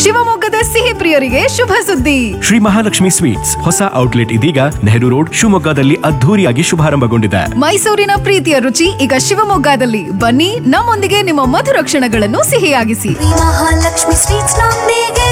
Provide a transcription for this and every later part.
ಶಿವಮೊಗ್ಗದ ಸಿಹಿ ಪ್ರಿಯರಿಗೆ ಶುಭ ಸುದ್ದಿ ಶ್ರೀ ಮಹಾಲಕ್ಷ್ಮಿ ಸ್ವೀಟ್ಸ್ ಹೊಸ ಔಟ್ಲೆಟ್ ಇದೀಗ ನೆಹರು ರೋಡ್ ಶಿವಮೊಗ್ಗದಲ್ಲಿ ಅದ್ಧೂರಿಯಾಗಿ ಶುಭಾರಂಭಗೊಂಡಿದೆ ಮೈಸೂರಿನ ಪ್ರೀತಿಯ ರುಚಿ ಈಗ ಶಿವಮೊಗ್ಗದಲ್ಲಿ ಬನ್ನಿ ನಮ್ಮೊಂದಿಗೆ ನಿಮ್ಮ ಮಧುರ ಕ್ಷಣಗಳನ್ನು ಸಿಹಿಯಾಗಿಸಿ ಮಹಾಲಕ್ಷ್ಮಿ ಸ್ವೀಟ್ಸ್ ನೊಂದಿಗೆ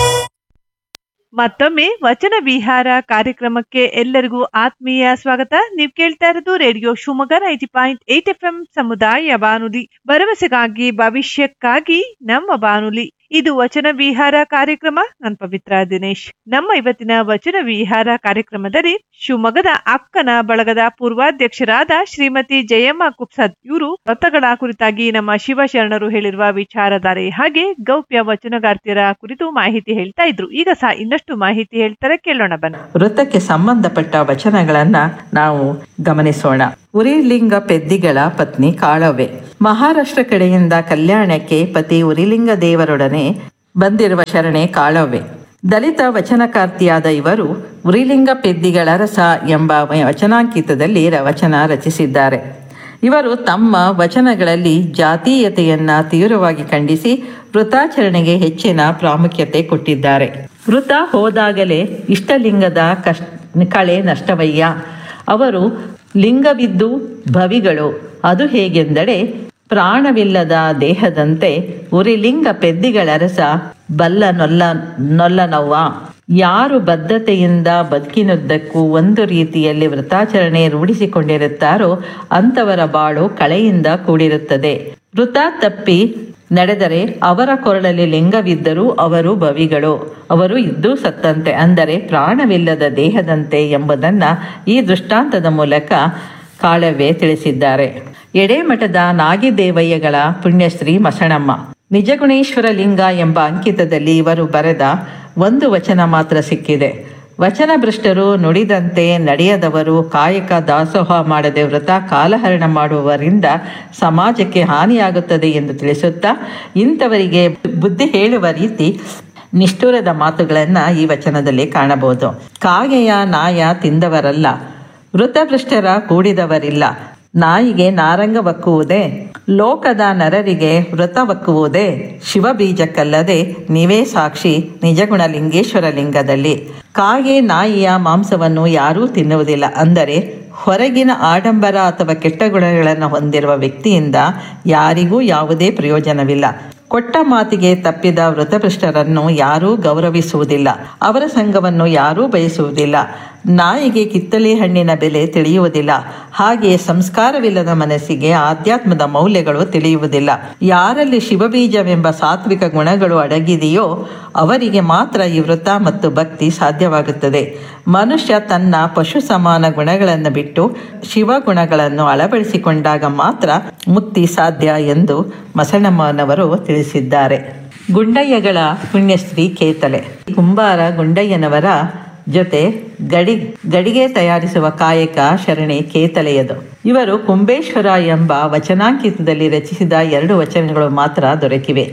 ಮತ್ತೊಮ್ಮೆ ವಚನ ವಿಹಾರ ಕಾರ್ಯಕ್ರಮಕ್ಕೆ ಎಲ್ಲರಿಗೂ ಆತ್ಮೀಯ ಸ್ವಾಗತ ನೀವು ಕೇಳ್ತಾ ಇರೋದು radio Shivamogga ninety point eight F M ಸಮುದಾಯ ಬಾನುಲಿ ಭರವಸೆಗಾಗಿ ಭವಿಷ್ಯಕ್ಕಾಗಿ ನಮ್ಮ ಬಾನುಲಿ ಇದು ವಚನ ವಿಹಾರ ಕಾರ್ಯಕ್ರಮ ನಾನು ಪವಿತ್ರ ದಿನೇಶ್ ನಮ್ಮ ಇವತ್ತಿನ ವಚನ ವಿಹಾರ ಕಾರ್ಯಕ್ರಮದಲ್ಲಿ ಶಿವಮೊಗ್ಗದ ಅಕ್ಕನ ಬಳಗದ ಪೂರ್ವಾಧ್ಯಕ್ಷರಾದ ಶ್ರೀಮತಿ ಜಯಮ್ಮ ಕುಪ್ಸದ್ ಇವರು ವ್ರತಗಳ ಕುರಿತಾಗಿ ನಮ್ಮ ಶಿವಶರಣರು ಹೇಳಿರುವ ವಿಚಾರಧಾರೆ ಹಾಗೆ ಗೌಪ್ಯ ವಚನಗಾರ್ತಿಯರ ಕುರಿತು ಮಾಹಿತಿ ಹೇಳ್ತಾ ಇದ್ರು ಈಗ ಸಹ ಇನ್ನಷ್ಟು ಮಾಹಿತಿ ಹೇಳ್ತಾರೆ ಕೇಳೋಣ ಬನ್ನಿ ವೃತ್ತಕ್ಕೆ ಸಂಬಂಧಪಟ್ಟ ವಚನಗಳನ್ನ ನಾವು ಗಮನಿಸೋಣ ಉರಿಲಿಂಗ ಪೆದ್ದಿಗಳ ಪತ್ನಿ ಕಾಳವ್ವೆ ಮಹಾರಾಷ್ಟ್ರ ಕಡೆಯಿಂದ ಕಲ್ಯಾಣಕ್ಕೆ ಪತಿ ಉರಿಲಿಂಗ ದೇವರೊಡನೆ ಬಂದಿರುವ ಶರಣೆ ಕಾಳವ್ವೆ ದಲಿತ ವಚನಕಾರ್ತಿಯಾದ ಇವರು ಉರಿಲಿಂಗ ಪೆದ್ದಿಗಳ ರಸ ಎಂಬ ವಚನಾಂಕಿತದಲ್ಲಿ ರ- ವಚನ ರಚಿಸಿದ್ದಾರೆ ಇವರು ತಮ್ಮ ವಚನಗಳಲ್ಲಿ ಜಾತೀಯತೆಯನ್ನ ತೀವ್ರವಾಗಿ ಖಂಡಿಸಿ ವೃತಾಚರಣೆಗೆ ಹೆಚ್ಚಿನ ಪ್ರಾಮುಖ್ಯತೆ ಕೊಟ್ಟಿದ್ದಾರೆ ವೃತ ಹೋದಾಗಲೇ ಇಷ್ಟಲಿಂಗದ ಕಷ್ಟ ಕಳೆ ನಷ್ಟವಯ್ಯ ಅವರು ಲಿಂಗವಿದ್ದು ಭವಿಗಳು ಅದು ಹೇಗೆಂದರೆ ಪ್ರಾಣವಿಲ್ಲದ ದೇಹದಂತೆ ಉರಿಲಿಂಗ ಪೆದ್ದಿಗಳ ರಸ ಬಲ್ಲ ನೊಲ್ಲ ನೊಲ್ಲನವ್ವ ಯಾರು ಬದ್ಧತೆಯಿಂದ ಬದುಕಿನುದ್ದಕ್ಕೂ ಒಂದು ರೀತಿಯಲ್ಲಿ ವೃತಾಚರಣೆ ರೂಢಿಸಿಕೊಂಡಿರುತ್ತಾರೋ ಅಂಥವರ ಬಾಳು ಕಳೆಯಿಂದ ಕೂಡಿರುತ್ತದೆ ವೃತ ತಪ್ಪಿ ನಡೆದರೆ ಅವರ ಕೊರಳಲ್ಲಿ ಲಿಂಗವಿದ್ದರೂ ಅವರು ಭವಿಗಳು ಅವರು ಇದ್ದೂ ಸತ್ತಂತೆ ಅಂದರೆ ಪ್ರಾಣವಿಲ್ಲದ ದೇಹದಂತೆ ಎಂಬುದನ್ನು ಈ ದೃಷ್ಟಾಂತದ ಮೂಲಕ ಕಾಳವ್ವೆ ತಿಳಿಸಿದ್ದಾರೆ ಎಡೆಮಠದ ನಾಗಿದೇವಯ್ಯಗಳ ಪುಣ್ಯಶ್ರೀ ಮಸಣಮ್ಮ ನಿಜಗುಣೇಶ್ವರ ಲಿಂಗ ಎಂಬ ಅಂಕಿತದಲ್ಲಿ ಇವರು ಬರೆದ ಒಂದು ವಚನ ಮಾತ್ರ ಸಿಕ್ಕಿದೆ ವಚನಭ್ರಷ್ಟರು ನುಡಿದಂತೆ ನಡೆಯದವರು ಕಾಯಕ ದಾಸೋಹ ಮಾಡದೆ ವ್ರತ ಕಾಲಹರಣ ಮಾಡುವವರಿಂದ ಸಮಾಜಕ್ಕೆ ಹಾನಿಯಾಗುತ್ತದೆ ಎಂದು ತಿಳಿಸುತ್ತಾ ಇಂಥವರಿಗೆ ಬುದ್ಧಿ ಹೇಳುವ ರೀತಿ ನಿಷ್ಠುರದ ಮಾತುಗಳನ್ನು ಈ ವಚನದಲ್ಲಿ ಕಾಣಬಹುದು ಕಾಗೆಯ ನಾಯ ತಿಂದವರಲ್ಲ ವೃತಭೃಷ್ಟರ ಕೂಡಿದವರಿಲ್ಲ ನಾಯಿಗೆ ನಾರಂಗವಕ್ಕುವುದೇ ಲೋಕದ ನರರಿಗೆ ವ್ರತವಕ್ಕುವುದೇ ಶಿವಬೀಜಕ್ಕಲ್ಲದೆ ನೀವೇ ಸಾಕ್ಷಿ ನಿಜಗುಣ ಲಿಂಗೇಶ್ವರ ಲಿಂಗದಲ್ಲಿ ಕಾಗೆ ನಾಯಿಯ ಮಾಂಸವನ್ನು ಯಾರೂ ತಿನ್ನುವುದಿಲ್ಲ ಅಂದರೆ ಹೊರಗಿನ ಆಡಂಬರ ಅಥವಾ ಕೆಟ್ಟ ಗುಣಗಳನ್ನು ಹೊಂದಿರುವ ವ್ಯಕ್ತಿಯಿಂದ ಯಾರಿಗೂ ಯಾವುದೇ ಪ್ರಯೋಜನವಿಲ್ಲ ಕೊಟ್ಟ ಮಾತಿಗೆ ತಪ್ಪಿದ ವೃತಭೃಷ್ಟರನ್ನು ಯಾರೂ ಗೌರವಿಸುವುದಿಲ್ಲ ಅವರ ಸಂಘವನ್ನು ಯಾರೂ ಬಯಸುವುದಿಲ್ಲ ನಾಯಿಗೆ ಕಿತ್ತಳೆ ಹಣ್ಣಿನ ಬೆಲೆ ತಿಳಿಯುವುದಿಲ್ಲ ಹಾಗೆಯೇ ಸಂಸ್ಕಾರವಿಲ್ಲದ ಮನಸ್ಸಿಗೆ ಆಧ್ಯಾತ್ಮದ ಮೌಲ್ಯಗಳು ತಿಳಿಯುವುದಿಲ್ಲ ಯಾರಲ್ಲಿ ಶಿವಬೀಜವೆಂಬ ಸಾತ್ವಿಕ ಗುಣಗಳು ಅಡಗಿದೆಯೋ ಅವರಿಗೆ ಮಾತ್ರ ಈ ವೃತ ಮತ್ತು ಭಕ್ತಿ ಸಾಧ್ಯವಾಗುತ್ತದೆ ಮನುಷ್ಯ ತನ್ನ ಪಶು ಸಮಾನ ಗುಣಗಳನ್ನು ಬಿಟ್ಟು ಶಿವ ಗುಣಗಳನ್ನು ಅಳವಡಿಸಿಕೊಂಡಾಗ ಮಾತ್ರ ಮುಕ್ತಿ ಸಾಧ್ಯ ಎಂದು ಮಸಣಮ್ಮನವರು ತಿಳಿಸಿದ್ದಾರೆ ಗುಂಡಯ್ಯಗಳ ಪುಣ್ಯಶ್ರೀ ಕೇತಲೆ ಕುಂಬಾರ ಗುಂಡಯ್ಯನವರ ಜೊತೆ ಗಡಿ ಗಡಿಗೆ ತಯಾರಿಸುವ ಕಾಯಕ ಶರಣೆ ಕೇತಲೆಯದು ಇವರು ಕುಂಬೇಶ್ವರ ಎಂಬ ವಚನಾಂಕಿತದಲ್ಲಿ ರಚಿಸಿದ ಎರಡು ವಚನಗಳು ಮಾತ್ರ ದೊರಕಿವೆ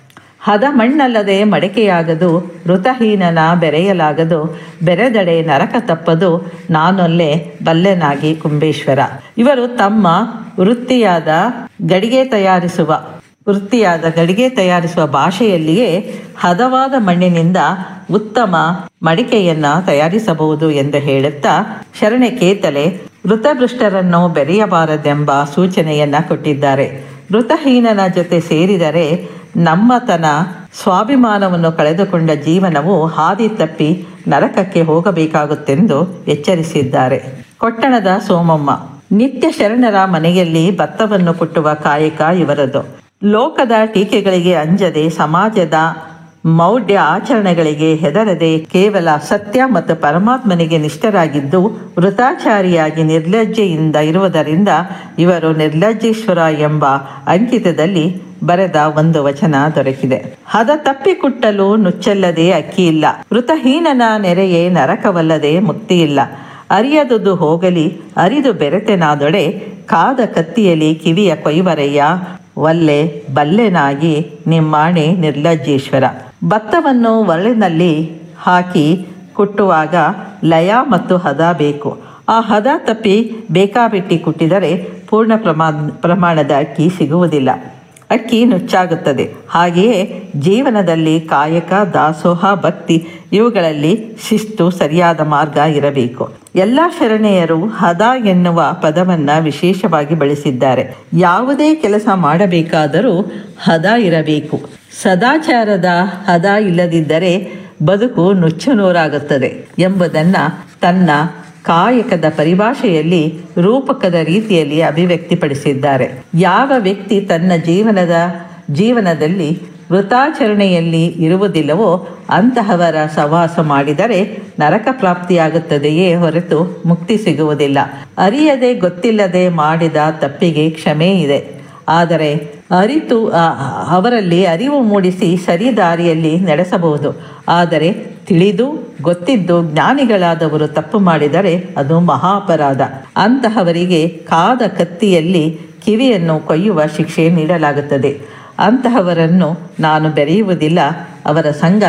ಹದ ಮಣ್ಣಲ್ಲದೆ ಮಡಕೆಯಾಗದು ಋತಹೀನನ ಬೆರೆಯಲಾಗದು ಬೆರೆದಡೆ ನರಕ ತಪ್ಪದು ನಾನೊಲ್ಲೆ ಬಲ್ಲೆನಾಗಿ ಕುಂಬೇಶ್ವರ ಇವರು ತಮ್ಮ ವೃತ್ತಿಯಾದ ಗಡಿಗೆ ತಯಾರಿಸುವ ವೃತ್ತಿಯಾದ ಗಡಿಗೆ ತಯಾರಿಸುವ ಭಾಷೆಯಲ್ಲಿಯೇ ಹದವಾದ ಮಣ್ಣಿನಿಂದ ಉತ್ತಮ ಮಡಿಕೆಯನ್ನ ತಯಾರಿಸಬಹುದು ಎಂದು ಹೇಳುತ್ತಾ ಶರಣೆ ಕೇತಲೆ ವೃತಭೃಷ್ಟರನ್ನು ಬೆರೆಯಬಾರದೆಂಬ ಸೂಚನೆಯನ್ನ ಕೊಟ್ಟಿದ್ದಾರೆ ವೃತಹೀನನ ಜೊತೆ ಸೇರಿದರೆ ನಮ್ಮತನ ಸ್ವಾಭಿಮಾನವನ್ನು ಕಳೆದುಕೊಂಡ ಜೀವನವು ಹಾದಿ ತಪ್ಪಿ ನರಕಕ್ಕೆ ಹೋಗಬೇಕಾಗುತ್ತೆಂದು ಎಚ್ಚರಿಸಿದ್ದಾರೆ ಕೊಟ್ಟಣದ ಸೋಮಮ್ಮ ನಿತ್ಯ ಶರಣರ ಮನೆಯಲ್ಲಿ ಭತ್ತವನ್ನು ಕುಟ್ಟುವ ಕಾಯಕ ಇವರದು ಲೋಕದ ಟೀಕೆಗಳಿಗೆ ಅಂಜದೆ ಸಮಾಜದ ಮೌಢ್ಯ ಆಚರಣೆಗಳಿಗೆ ಹೆದರದೆ ಕೇವಲ ಸತ್ಯ ಮತ್ತು ಪರಮಾತ್ಮನಿಗೆ ನಿಷ್ಠರಾಗಿದ್ದು ವೃತಾಚಾರಿಯಾಗಿ ನಿರ್ಲಜ್ಜೆಯಿಂದ ಇರುವುದರಿಂದ ಇವರು ನಿರ್ಲಜ್ಜೇಶ್ವರ ಎಂಬ ಅಂಕಿತದಲ್ಲಿ ಬರೆದ ಒಂದು ವಚನ ದೊರಕಿದೆ ಹದ ತಪ್ಪಿ ಕುಟ್ಟಲು ನುಚ್ಚಲ್ಲದೆ ಅಕ್ಕಿ ಇಲ್ಲ ವೃತಹೀನನ ನೆರೆಯೇ ನರಕವಲ್ಲದೆ ಮುಕ್ತಿ ಇಲ್ಲ ಅರಿಯದುದು ಹೋಗಲಿ ಅರಿದು ಬೆರೆತೆನಾದೊಡೆ ಕಾದ ಕತ್ತಿಯಲ್ಲಿ ಕಿವಿಯ ಕೊಯ್ವರಯ್ಯ ಒಲ್ಲೆ ಬಲ್ಲೆನಾಗಿ ನಿಮ್ಮಾಣೆ ನಿರ್ಲಜ್ಜೇಶ್ವರ ಭತ್ತವನ್ನು ಒರಳಿನಲ್ಲಿ ಹಾಕಿ ಕುಟ್ಟುವಾಗ ಲಯ ಮತ್ತು ಹದ ಬೇಕು ಆ ಹದ ತಪ್ಪಿ ಬೇಕಾಬಿಟ್ಟಿ ಕುಟ್ಟಿದರೆ ಪೂರ್ಣ ಪ್ರಮಾ ಪ್ರಮಾಣದ ಅಕ್ಕಿ ಸಿಗುವುದಿಲ್ಲ ಅಕ್ಕಿ ನುಚ್ಚಾಗುತ್ತದೆ ಹಾಗೆಯೇ ಜೀವನದಲ್ಲಿ ಕಾಯಕ ದಾಸೋಹ ಭಕ್ತಿ ಇವುಗಳಲ್ಲಿ ಶಿಸ್ತು ಸರಿಯಾದ ಮಾರ್ಗ ಇರಬೇಕು ಎಲ್ಲ ಶರಣೆಯರು ಹದ ಎನ್ನುವ ಪದವನ್ನು ವಿಶೇಷವಾಗಿ ಬಳಸಿದ್ದಾರೆ ಯಾವುದೇ ಕೆಲಸ ಮಾಡಬೇಕಾದರೂ ಹದ ಇರಬೇಕು ಸದಾಚಾರದ ಹದ ಇಲ್ಲದಿದ್ದರೆ ಬದುಕು ನುಚ್ಚುನೂರಾಗುತ್ತದೆ ಎಂಬುದನ್ನು ತನ್ನ ಕಾಯಕದ ಪರಿಭಾಷೆಯಲ್ಲಿ ರೂಪಕದ ರೀತಿಯಲ್ಲಿ ಅಭಿವ್ಯಕ್ತಿಪಡಿಸಿದ್ದಾರೆ ಯಾವ ವ್ಯಕ್ತಿ ತನ್ನ ಜೀವನದ ಜೀವನದಲ್ಲಿ ವೃತಾಚರಣೆಯಲ್ಲಿ ಇರುವುದಿಲ್ಲವೋ ಅಂತಹವರ ಸವಾಸ ಮಾಡಿದರೆ ನರಕ ಪ್ರಾಪ್ತಿಯಾಗುತ್ತದೆಯೇ ಹೊರತು ಮುಕ್ತಿ ಸಿಗುವುದಿಲ್ಲ ಅರಿಯದೆ ಗೊತ್ತಿಲ್ಲದೆ ಮಾಡಿದ ತಪ್ಪಿಗೆ ಕ್ಷಮೆ ಇದೆ ಆದರೆ ಅರಿತು ಆ- ಅವರಲ್ಲಿ ಅರಿವು ಮೂಡಿಸಿ ಸರಿ ದಾರಿಯಲ್ಲಿ ನಡೆಸಬಹುದು ಆದರೆ ತಿಳಿದು ಗೊತ್ತಿದ್ದು ಜ್ಞಾನಿಗಳಾದವರು ತಪ್ಪು ಮಾಡಿದರೆ ಅದು ಮಹಾಪರಾಧ ಅಂತಹವರಿಗೆ ಕಾದ ಕತ್ತಿಯಲ್ಲಿ ಕಿವಿಯನ್ನು ಕೊಯ್ಯುವ ಶಿಕ್ಷೆ ನೀಡಲಾಗುತ್ತದೆ ಅಂತಹವರನ್ನು ನಾನು ಬೆರೆಯುವುದಿಲ್ಲ ಅವರ ಸಂಘ